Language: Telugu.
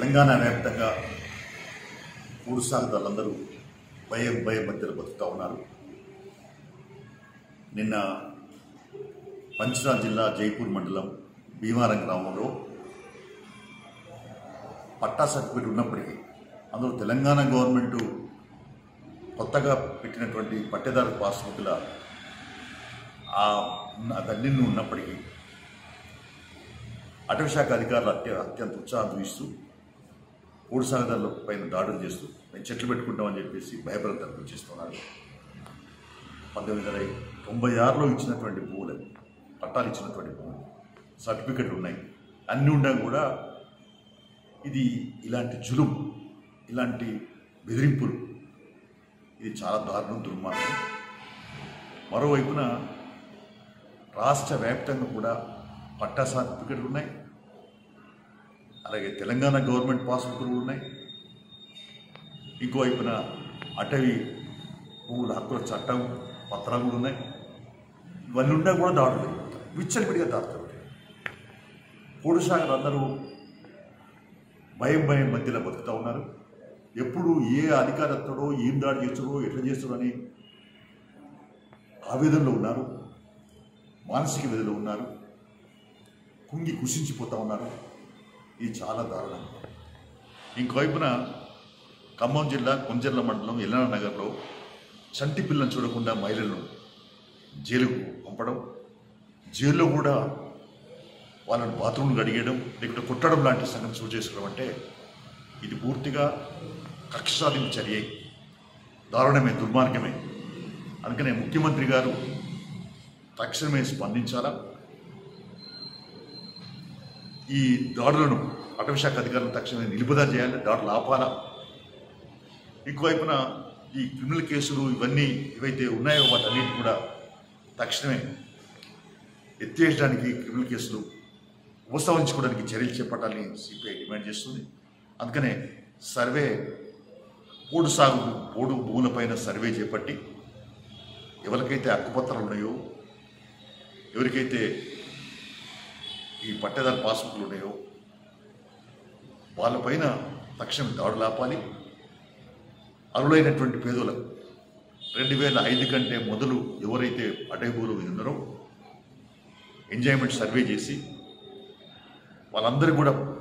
తెలంగాణ వ్యాప్తంగా మూడు సాగుదారులందరూ భయం భయం మధ్యలో బతుకుతూ ఉన్నారు నిన్న పంచనాల్ జిల్లా జైపూర్ మండలం భీమారం గ్రామంలో పట్టా సర్టిఫికేట్ ఉన్నప్పటికీ అందులో తెలంగాణ గవర్నమెంట్ కొత్తగా పెట్టినటువంటి పట్టేదారు పాస్బుక్ల ఆ ఉన్న- అదన్నీ ఉన్నప్పటికీ అటవీ శాఖ అధికారులు అత్య అత్యంత ఉత్సాహం చూపిస్తూ మూడు సాగదారుల పైన దాడులు చేస్తూ మేము చెట్లు పెట్టుకుంటామని చెప్పేసి భయభ్రాంతలు చేస్తున్నారు పంతొమ్మిది వందల తొంభై ఆరులో ఇచ్చినటువంటి భూములు పట్టాలు ఇచ్చినటువంటి భూములు సర్టిఫికెట్లు ఉన్నాయి అన్నీ ఉన్నా కూడా ఇది ఇలాంటి జులుం ఇలాంటి బెదిరింపులు ఇది చాలా దారుణం దుర్మార్గం మరోవైపున రాష్ట్ర వ్యాప్తంగా కూడా పట్టా సర్టిఫికెట్లు ఉన్నాయి అలాగే తెలంగాణ గవర్నమెంట్ పాస్బుక్లు కూడా ఉన్నాయి ఇంకోవైపున అటవీ భూముల హక్కుల చట్టం పత్రాలు కూడా ఉన్నాయి ఇవన్నీ ఉన్నా కూడా దాడులు విచ్చలవిడిగా దాడుతారు పూడసాగర్ అందరూ భయం భయం మధ్యలో బతుకుతూ ఉన్నారు ఎప్పుడు ఏ అధికారత్తుడో ఏం దాడి చేస్తాడో ఎట్లా చేస్తాడో అని ఆవేదనలో ఉన్నారు మానసిక వ్యధిలో ఉన్నారు కుంగి కుషించిపోతూ ఉన్నారు ఇది చాలా దారుణం ఇంకోవైపున ఖమ్మం జిల్లా కొంజర్ల మండలం ఎల్లన నగర్లో చంటి పిల్లని చూడకుండా మహిళలను జైలుకు పంపడం జైల్లో కూడా వాళ్ళని బాత్రూమ్లు అడిగడం లేకుంటే కొట్టడం లాంటి సంగతి చూ చేసుకోవడం అంటే ఇది పూర్తిగా కక్ష సాధింపు చర్య దారుణమే దుర్మార్గమే అందుకనే ముఖ్యమంత్రి గారు తక్షణమే స్పందించాలా ఈ దాడులను అటవీ శాఖ అధికారులు తక్షణమే నిలుపుదల చేయాలి దాడులు ఆపాలా ఇంకోవైపున ఈ క్రిమినల్ కేసులు ఇవన్నీ ఏవైతే ఉన్నాయో వాటన్నిటి కూడా తక్షణమే ఎత్తేయడానికి క్రిమినల్ కేసులు ఉపసంహరించుకోవడానికి చర్యలు చేపట్టాలని సిపిఐ డిమాండ్ చేస్తుంది అందుకనే సర్వే పోడు సాగు పోడు భూములపైన సర్వే చేపట్టి ఎవరికైతే హక్కుపత్రాలు ఉన్నాయో ఎవరికైతే ఈ పట్టేదారు పాస్బుక్లు ఉన్నాయో వాళ్ళపైన తక్షణం దాడులు ఆపాలి అరులైనటువంటి పేదలకు రెండు వేల ఐదు కంటే మొదలు ఎవరైతే అటవీ భూములు ఉన్నారో ఎంజాయ్మెంట్ సర్వే చేసి వాళ్ళందరూ కూడా